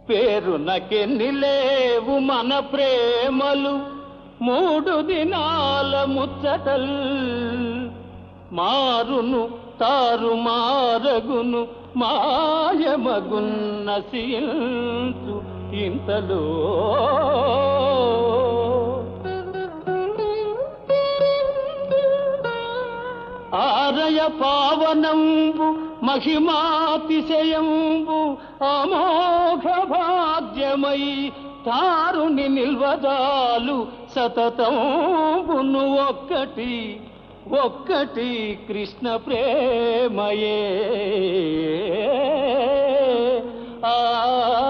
పేరునకెన్ని లేవు మన ప్రేమలు మూడు దినాల ముచ్చటల్ మారును తారు మారగును మాయమగున్న సీల్చు ఇంతలో ఆరయ పావనంబు మహిమాతిశయంబు అమోఘ భాగ్యమై తారుని నిల్వదాలు సతతంబును ఒక్కటి ఒక్కటి కృష్ణ ప్రేమయే ఆ